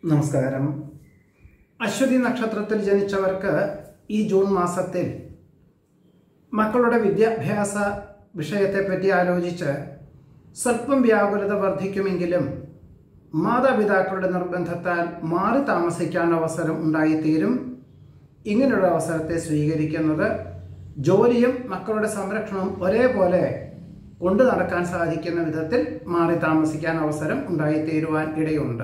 നമസ്കാരം അശ്വതി നക്ഷത്രത്തിൽ ജനിച്ചവർക്ക് ഈ ജൂൺ മാസത്തിൽ മക്കളുടെ വിദ്യാഭ്യാസ വിഷയത്തെപ്പറ്റി ആലോചിച്ച് സ്വല്പം വ്യാകുലത വർദ്ധിക്കുമെങ്കിലും മാതാപിതാക്കളുടെ നിർബന്ധത്താൽ മാറി താമസിക്കാൻ അവസരം ഉണ്ടായിത്തീരും ഇങ്ങനെയുള്ള അവസരത്തെ സ്വീകരിക്കുന്നത് ജോലിയും മക്കളുടെ സംരക്ഷണവും ഒരേപോലെ കൊണ്ടു നടക്കാൻ സാധിക്കുന്ന വിധത്തിൽ മാറി താമസിക്കാൻ അവസരം ഉണ്ടായിത്തീരുവാൻ ഇടയുണ്ട്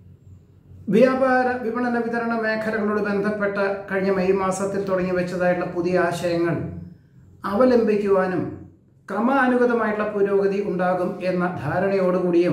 വ്യാപാര വിപണന വിതരണ മേഖലകളോട് ബന്ധപ്പെട്ട കഴിഞ്ഞ മെയ് മാസത്തിൽ തുടങ്ങി വെച്ചതായിട്ടുള്ള പുതിയ ആശയങ്ങൾ അവലംബിക്കുവാനും ക്രമാനുഗതമായിട്ടുള്ള പുരോഗതി ഉണ്ടാകും എന്ന ധാരണയോടുകൂടിയും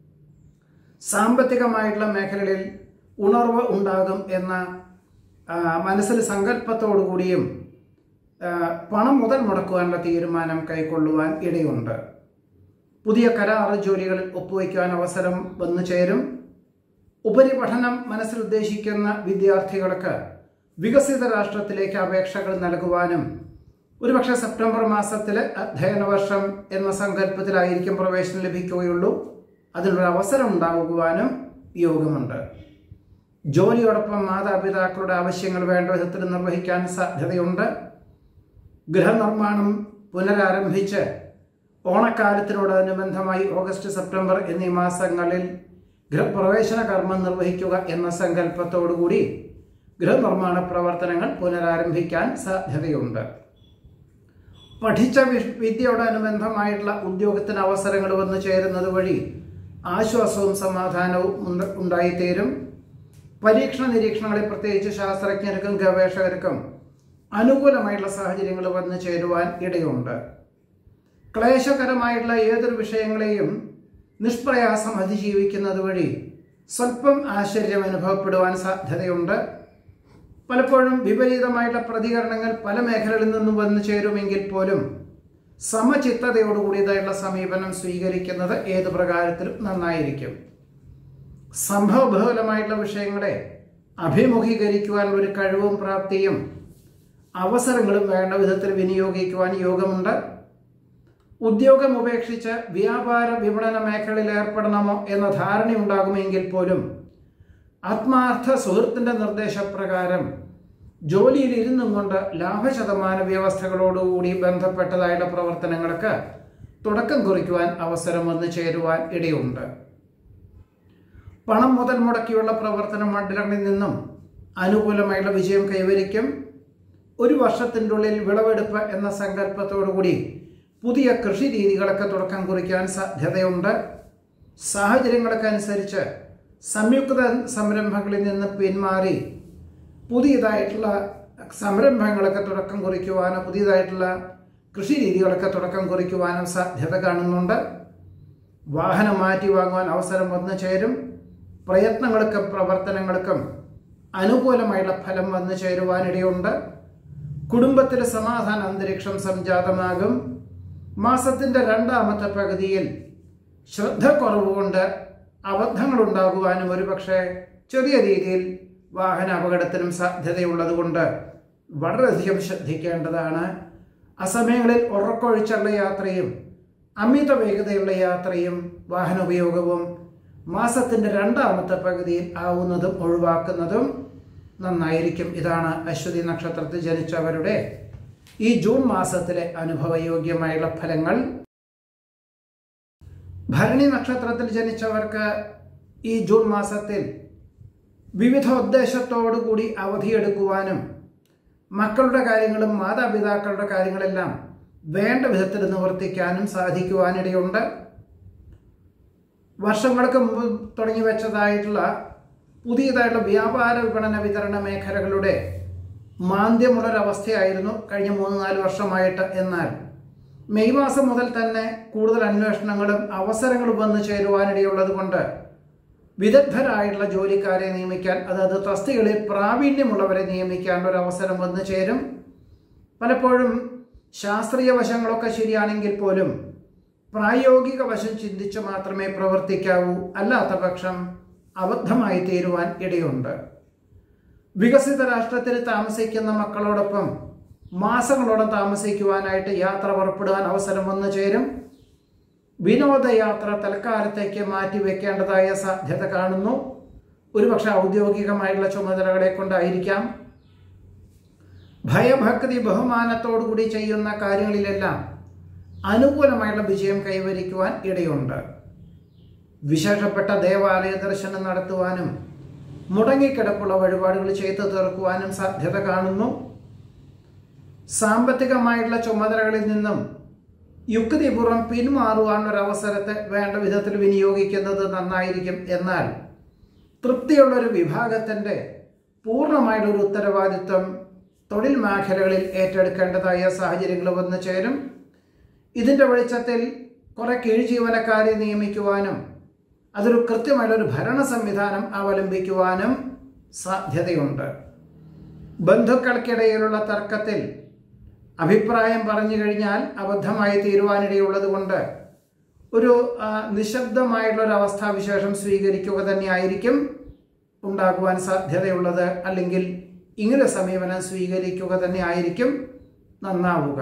സാമ്പത്തികമായിട്ടുള്ള മേഖലകളിൽ ഉണർവ് ഉണ്ടാകും എന്ന ആ, മനസ്സിൽ സങ്കല്പത്തോടുകൂടിയും ആ, പണം മുതൽ മുടക്കുവാനുള്ള തീരുമാനം കൈക്കൊള്ളുവാൻ ഇടയുണ്ട് പുതിയ കരാർ ജോലികളിൽ ഒപ്പുവയ്ക്കുവാൻ അവസരം വന്നു ചേരും ഉപരിപഠനം മനസ്സിൽ ഉദ്ദേശിക്കുന്ന വിദ്യാർത്ഥികൾക്ക് വികസിത രാഷ്ട്രത്തിലേക്ക് അപേക്ഷകൾ നൽകുവാനും ഒരുപക്ഷെ സെപ്റ്റംബർ മാസത്തിലെ അധ്യയന വർഷം എന്ന സങ്കല്പത്തിലായിരിക്കും പ്രവേശനം ലഭിക്കുകയുള്ളൂ അതിനൊരു അവസരം ഉണ്ടാകുവാനും യോഗമുണ്ട് ജോലിയോടൊപ്പം മാതാപിതാക്കളുടെ ആവശ്യങ്ങൾ വേണ്ട വിധത്തിൽ നിർവഹിക്കാൻ സാധ്യതയുണ്ട് ഗൃഹനിർമ്മാണം പുനരാരംഭിച്ച് ഓണക്കാലത്തിനോടനുബന്ധമായി ഓഗസ്റ്റ് സെപ്റ്റംബർ എന്നീ മാസങ്ങളിൽ ഗൃഹപ്രവേശന കർമ്മം നിർവഹിക്കുക എന്ന സങ്കല്പത്തോടുകൂടി ഗൃഹനിർമ്മാണ പ്രവർത്തനങ്ങൾ പുനരാരംഭിക്കാൻ സാധ്യതയുണ്ട് പഠിച്ച വിഷ്- വിദ്യയോടനുബന്ധമായിട്ടുള്ള ഉദ്യോഗത്തിന് അവസരങ്ങൾ വന്നു ചേരുന്നത് വഴി ആശ്വാസവും സമാധാനവും ഉണ്ട്- ഉണ്ടായിത്തീരും പരീക്ഷണ നിരീക്ഷണങ്ങളിൽ പ്രത്യേകിച്ച് ശാസ്ത്രജ്ഞർക്കും ഗവേഷകർക്കും അനുകൂലമായിട്ടുള്ള സാഹചര്യങ്ങൾ വന്നു ചേരുവാൻ ഇടയുണ്ട് ക്ലേശകരമായിട്ടുള്ള ഏതൊരു വിഷയങ്ങളെയും നിഷ്പ്രയാസം അതിജീവിക്കുന്നത് വഴി സ്വല്പം ആശ്ചര്യം അനുഭവപ്പെടുവാൻ സാധ്യതയുണ്ട് പലപ്പോഴും വിപരീതമായിട്ടുള്ള പ്രതികരണങ്ങൾ പല മേഖലകളിൽ നിന്നും വന്നു ചേരുമെങ്കിൽ പോലും സമചിത്തതയോടുകൂടിയതായിട്ടുള്ള സമീപനം സ്വീകരിക്കുന്നത് ഏത് പ്രകാരത്തിലും നന്നായിരിക്കും സംഭവബഹുലമായിട്ടുള്ള വിഷയങ്ങളെ അഭിമുഖീകരിക്കുവാൻ ഒരു കഴിവും പ്രാപ്തിയും അവസരങ്ങളും വേണ്ട വിധത്തിൽ വിനിയോഗിക്കുവാൻ യോഗമുണ്ട് ഉദ്യോഗം ഉപേക്ഷിച്ച് വ്യാപാര വിപണന മേഖലയിൽ ഏർപ്പെടണമോ എന്ന ധാരണയുണ്ടാകുമെങ്കിൽ പോലും ആത്മാർത്ഥ സുഹൃത്തിന്റെ നിർദ്ദേശപ്രകാരം ജോലിയിൽ ഇരുന്നും കൊണ്ട് ലാഭശതമാന വ്യവസ്ഥകളോടുകൂടി ബന്ധപ്പെട്ടതായുള്ള പ്രവർത്തനങ്ങൾക്ക് തുടക്കം കുറിക്കുവാൻ അവസരം വന്നു ചേരുവാൻ ഇടയുണ്ട് പണം മുതൽ മുടക്കിയുള്ള പ്രവർത്തന മണ്ഡലങ്ങളിൽ നിന്നും അനുകൂലമായുള്ള വിജയം കൈവരിക്കും ഒരു വർഷത്തിൻ്റെ ഉള്ളിൽ വിളവെടുപ്പ് എന്ന സങ്കല്പത്തോടുകൂടി പുതിയ കൃഷി രീതികളൊക്കെ തുടക്കം കുറിക്കാൻ സാധ്യതയുണ്ട് സാഹചര്യങ്ങളൊക്കെ അനുസരിച്ച് സംയുക്ത സംരംഭങ്ങളിൽ നിന്ന് പിന്മാറി പുതിയതായിട്ടുള്ള സംരംഭങ്ങളൊക്കെ തുടക്കം കുറിക്കുവാനോ പുതിയതായിട്ടുള്ള കൃഷി രീതികളൊക്കെ തുടക്കം കുറിക്കുവാനും സാധ്യത കാണുന്നുണ്ട് വാഹനം മാറ്റി വാങ്ങുവാൻ അവസരം വന്നു ചേരും പ്രയത്നങ്ങൾക്കും പ്രവർത്തനങ്ങൾക്കും അനുകൂലമായുള്ള ഫലം വന്നു ചേരുവാനിടയുണ്ട് കുടുംബത്തിലെ സമാധാന അന്തരീക്ഷം സംജാതമാകും മാസത്തിന്റെ രണ്ടാമത്തെ പകുതിയിൽ ശ്രദ്ധക്കുറവ് കൊണ്ട് അബദ്ധങ്ങൾ ഉണ്ടാകുവാനും ഒരുപക്ഷെ ചെറിയ രീതിയിൽ വാഹന അപകടത്തിനും സാധ്യതയുള്ളതുകൊണ്ട് വളരെയധികം ശ്രദ്ധിക്കേണ്ടതാണ് അസമയങ്ങളിൽ ഉറക്കൊഴിച്ചുള്ള യാത്രയും അമിത വേഗതയുള്ള യാത്രയും വാഹന ഉപയോഗവും മാസത്തിന്റെ രണ്ടാമത്തെ പകുതിയിൽ ആവുന്നതും ഒഴിവാക്കുന്നതും നന്നായിരിക്കും ഇതാണ് അശ്വതി നക്ഷത്രത്തിൽ ജനിച്ചവരുടെ ഈ ജൂൺ മാസത്തിലെ അനുഭവയോഗ്യമായുള്ള ഫലങ്ങൾ ഭരണി നക്ഷത്രത്തിൽ ജനിച്ചവർക്ക് ഈ ജൂൺ മാസത്തിൽ വിവിധ ഉദ്ദേശത്തോടുകൂടി അവധിയെടുക്കുവാനും മക്കളുടെ കാര്യങ്ങളും മാതാപിതാക്കളുടെ കാര്യങ്ങളെല്ലാം വേണ്ട വിധത്തിൽ നിവർത്തിക്കാനും സാധിക്കുവാനിടയുണ്ട് വർഷങ്ങൾക്ക് മുമ്പ് തുടങ്ങി വെച്ചതായിട്ടുള്ള പുതിയതായിട്ടുള്ള വ്യാപാര വിപണന വിതരണ മേഖലകളുടെ മാന്ദ്യമുള്ളൊരവസ്ഥയായിരുന്നു കഴിഞ്ഞ മൂന്ന് നാല് വർഷമായിട്ട് എന്നാൽ മെയ് മാസം മുതൽ തന്നെ കൂടുതൽ അന്വേഷണങ്ങളും അവസരങ്ങളും വന്നു ചേരുവാനിടയുള്ളത് കൊണ്ട് വിദഗ്ധരായിട്ടുള്ള ജോലിക്കാരെ നിയമിക്കാൻ അതായത് തസ്തികളിൽ പ്രാവീണ്യമുള്ളവരെ നിയമിക്കാനുള്ള ഒരു അവസരം വന്നു ചേരും പലപ്പോഴും ശാസ്ത്രീയ വശങ്ങളൊക്കെ ശരിയാണെങ്കിൽ പോലും പ്രായോഗിക വശം ചിന്തിച്ച് മാത്രമേ പ്രവർത്തിക്കാവൂ അല്ലാത്ത പക്ഷം അബദ്ധമായി തീരുവാൻ ഇടയുണ്ട് വികസിത രാഷ്ട്രത്തിൽ താമസിക്കുന്ന മക്കളോടൊപ്പം മാസങ്ങളോളം താമസിക്കുവാനായിട്ട് യാത്ര പുറപ്പെടുവാൻ അവസരം വന്നു ചേരും വിനോദയാത്ര തൽക്കാലത്തേക്ക് മാറ്റിവെക്കേണ്ടതായ സാധ്യത കാണുന്നു ഒരുപക്ഷെ ഔദ്യോഗികമായിട്ടുള്ള ചുമതലകളെ കൊണ്ടായിരിക്കാം ഭയഭക്തി ബഹുമാനത്തോടു കൂടി ചെയ്യുന്ന കാര്യങ്ങളിലെല്ലാം അനുകൂലമായിട്ടുള്ള വിജയം കൈവരിക്കുവാൻ ഇടയുണ്ട് വിശേഷപ്പെട്ട ദേവാലയ ദർശനം നടത്തുവാനും മുടങ്ങിക്കിടപ്പുള്ള വഴിപാടുകൾ ചെയ്തു തീർക്കുവാനും സാധ്യത കാണുന്നു സാമ്പത്തികമായിട്ടുള്ള ചുമതലകളിൽ നിന്നും യുക്തിപൂർവ്വം പിന്മാറുവാനുള്ള അവസരത്തെ വേണ്ട വിധത്തിൽ വിനിയോഗിക്കുന്നത് നന്നായിരിക്കും എന്നാൽ തൃപ്തിയുള്ള ഒരു വിഭാഗത്തിൻ്റെ പൂർണ്ണമായിട്ടുള്ള ഒരു ഉത്തരവാദിത്വം തൊഴിൽ മേഖലകളിൽ ഏറ്റെടുക്കേണ്ടതായ സാഹചര്യങ്ങൾ വന്നു ചേരും ഇതിൻ്റെ വെളിച്ചത്തിൽ കുറെ കീഴ് ജീവനക്കാരെ നിയമിക്കുവാനും അതൊരു കൃത്യമായിട്ടുള്ള ഒരു ഭരണ സംവിധാനം അവലംബിക്കുവാനും സാധ്യതയുണ്ട് ബന്ധുക്കൾക്കിടയിലുള്ള തർക്കത്തിൽ അഭിപ്രായം പറഞ്ഞു കഴിഞ്ഞാൽ അബദ്ധമായി തീരുവാനിടയുള്ളത് കൊണ്ട് ഒരു ആ, നിശബ്ദമായിട്ടുള്ള ഒരു അവസ്ഥാവിശേഷം സ്വീകരിക്കുക തന്നെയായിരിക്കും ഉണ്ടാകുവാൻ സാധ്യതയുള്ളത് അല്ലെങ്കിൽ ഇങ്ങനെ സമീപനം സ്വീകരിക്കുക തന്നെ ആയിരിക്കും നന്നാവുക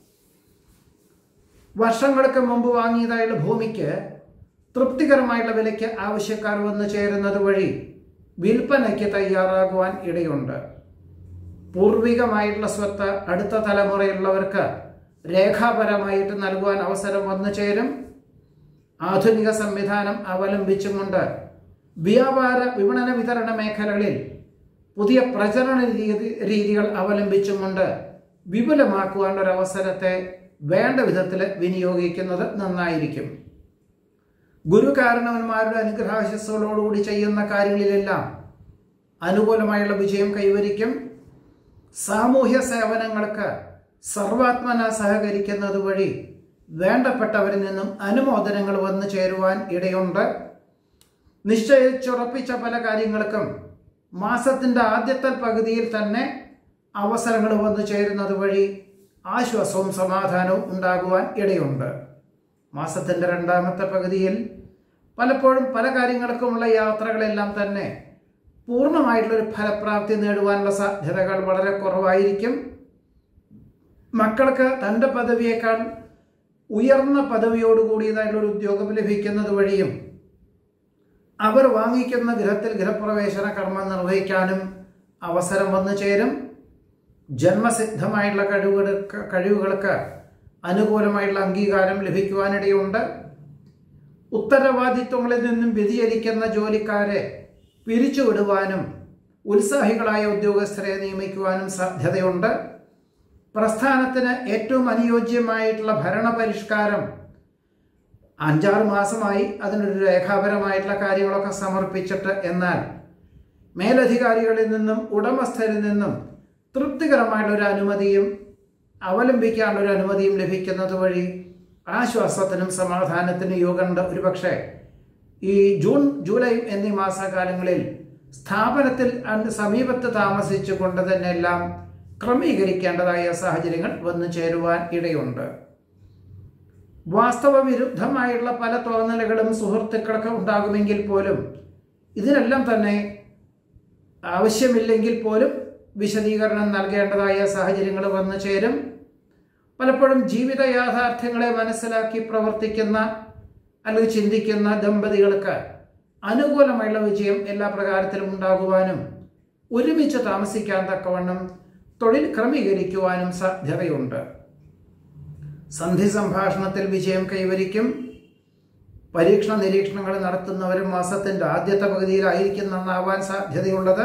വർഷങ്ങൾക്ക് മുമ്പ് വാങ്ങിയതായുള്ള ഭൂമിക്ക് തൃപ്തികരമായുള്ള വിലയ്ക്ക് ആവശ്യക്കാർ വന്നു ചേരുന്നത് വഴി വിൽപ്പനയ്ക്ക് തയ്യാറാകുവാൻ ഇടയുണ്ട് പൂർവികമായിട്ടുള്ള സ്വത്ത് അടുത്ത തലമുറയുള്ളവർക്ക് രേഖാപരമായിട്ട് നൽകുവാൻ അവസരം വന്നു ചേരും ആധുനിക സംവിധാനം അവലംബിച്ചുകൊണ്ട് വ്യാപാര വിപണന വിതരണ മേഖലകളിൽ പുതിയ പ്രചരണ രീതി രീതികൾ അവലംബിച്ചുകൊണ്ട് വിപുലമാക്കുവാനുള്ള ഒരു അവസരത്തെ വേണ്ട വിധത്തിൽ വിനിയോഗിക്കുന്നത് നന്നായിരിക്കും ഗുരുകാരണവന്മാരുടെ അനുഗ്രഹാശസ്സുകളോടുകൂടി ചെയ്യുന്ന കാര്യങ്ങളിലെല്ലാം അനുകൂലമായുള്ള വിജയം കൈവരിക്കും സാമൂഹ്യ സേവനങ്ങൾക്ക് സർവാത്മന സഹകരിക്കുന്നത് വഴി വേണ്ടപ്പെട്ടവരിൽ നിന്നും അനുമോദനങ്ങൾ വന്നു ചേരുവാൻ ഇടയുണ്ട് നിശ്ചയിച്ചുറപ്പിച്ച പല കാര്യങ്ങൾക്കും മാസത്തിൻ്റെ ആദ്യത്തെ പകുതിയിൽ തന്നെ അവസരങ്ങൾ വന്നു ചേരുന്നത് വഴി ആശ്വാസവും സമാധാനവും ഉണ്ടാകുവാൻ ഇടയുണ്ട് മാസത്തിൻ്റെ രണ്ടാമത്തെ പകുതിയിൽ പലപ്പോഴും പല കാര്യങ്ങൾക്കുമുള്ള യാത്രകളെല്ലാം തന്നെ പൂർണ്ണമായിട്ടുള്ളൊരു ഫലപ്രാപ്തി നേടുവാനുള്ള സാധ്യതകൾ വളരെ കുറവായിരിക്കും മക്കൾക്ക് തൻ്റെ പദവിയേക്കാൾ ഉയർന്ന പദവിയോട് കൂടിയതായിട്ടുള്ള ഒരു ഉദ്യോഗം ലഭിക്കുന്നത് വഴിയും അവർ വാങ്ങിക്കുന്ന ഗൃഹത്തിൽ ഗൃഹപ്രവേശന കർമ്മം നിർവഹിക്കാനും അവസരം വന്നു ചേരും ജന്മസിദ്ധമായിട്ടുള്ള കഴിവുകൾക്ക് കഴിവുകൾക്ക് അനുകൂലമായിട്ടുള്ള അംഗീകാരം ലഭിക്കുവാനിടയുണ്ട് ഉത്തരവാദിത്വങ്ങളിൽ നിന്നും വ്യതിചലിക്കുന്ന ജോലിക്കാരെ പിരിച്ചുവിടുവാനും ഉത്സാഹികളായ ഉദ്യോഗസ്ഥരെ നിയമിക്കുവാനും സാധ്യതയുണ്ട് പ്രസ്ഥാനത്തിന് ഏറ്റവും അനുയോജ്യമായിട്ടുള്ള ഭരണപരിഷ്കാരം അഞ്ചാറ് മാസമായി അതിനൊരു രേഖാപരമായിട്ടുള്ള കാര്യങ്ങളൊക്കെ സമർപ്പിച്ചിട്ട് എന്നാൽ മേലധികാരികളിൽ നിന്നും ഉടമസ്ഥരിൽ നിന്നും തൃപ്തികരമായിട്ടുള്ള ഒരു അനുമതിയും അവലംബിക്കാനുള്ള ഒരു അനുമതിയും ലഭിക്കുന്നത് വഴി ആശ്വാസത്തിനും സമാധാനത്തിനും യോഗമുണ്ട് ഒരുപക്ഷെ ഈ ജൂൺ ജൂലൈ എന്നീ മാസകാലങ്ങളിൽ സ്ഥാപനത്തിൽ അന്ന് സമീപത്ത് താമസിച്ചുകൊണ്ട് തന്നെ എല്ലാം ക്രമീകരിക്കേണ്ടതായ സാഹചര്യങ്ങൾ വന്നു ചേരുവാൻ ഇടയുണ്ട് വാസ്തവ വിരുദ്ധമായുള്ള പല തോന്നലുകളും സുഹൃത്തുക്കൾക്ക് ഉണ്ടാകുമെങ്കിൽ പോലും ഇതിനെല്ലാം തന്നെ ആവശ്യമില്ലെങ്കിൽ പോലും വിശദീകരണം നൽകേണ്ടതായ സാഹചര്യങ്ങൾ വന്നു ചേരും പലപ്പോഴും ജീവിത യാഥാർത്ഥ്യങ്ങളെ മനസ്സിലാക്കി പ്രവർത്തിക്കുന്ന അല്ലെങ്കിൽ ചിന്തിക്കുന്ന ദമ്പതികൾക്ക് അനുകൂലമായുള്ള വിജയം എല്ലാ പ്രകാരത്തിലും ഉണ്ടാകുവാനും ഒരുമിച്ച് താമസിക്കാൻ തക്കവണ്ണം തൊഴിൽ ക്രമീകരിക്കുവാനും സാധ്യതയുണ്ട് സന്ധി സംഭാഷണത്തിൽ വിജയം കൈവരിക്കും പരീക്ഷണ നിരീക്ഷണങ്ങൾ നടത്തുന്നവരും മാസത്തിൻ്റെ ആദ്യത്തെ പകുതിയിലായിരിക്കും നന്നാവാൻ സാധ്യതയുള്ളത്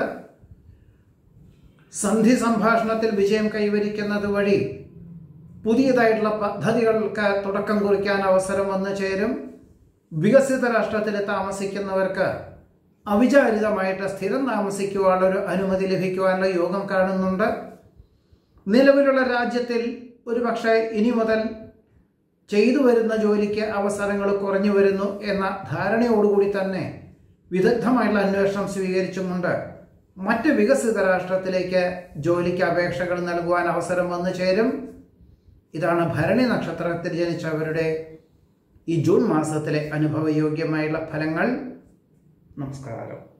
സന്ധി സംഭാഷണത്തിൽ വിജയം കൈവരിക്കുന്നത് വഴി പുതിയതായിട്ടുള്ള പദ്ധതികൾക്ക് തുടക്കം കുറിക്കാൻ അവസരം വന്നു ചേരും വികസിത രാഷ്ട്രത്തിൽ താമസിക്കുന്നവർക്ക് അവിചാരിതമായിട്ട് സ്ഥിരം താമസിക്കുവാനുള്ള ഒരു അനുമതി ലഭിക്കുവാനുള്ള യോഗം കാണുന്നുണ്ട് നിലവിലുള്ള രാജ്യത്തിൽ ഒരു പക്ഷേ ഇനി മുതൽ ചെയ്തു വരുന്ന ജോലിക്ക് അവസരങ്ങൾ കുറഞ്ഞു വരുന്നു എന്ന ധാരണയോടുകൂടി തന്നെ വിദഗ്ധമായുള്ള അന്വേഷണം സ്വീകരിച്ചുകൊണ്ട് മറ്റ് വികസിത രാഷ്ട്രത്തിലേക്ക് ജോലിക്ക് അപേക്ഷകൾ നൽകുവാൻ അവസരം വന്നു ചേരും ഇതാണ് ഭരണി നക്ഷത്രത്തിൽ ജനിച്ചവരുടെ ഈ ജൂൺ മാസത്തിലെ അനുഭവയോഗ്യമായുള്ള ഫലങ്ങൾ നമസ്കാരം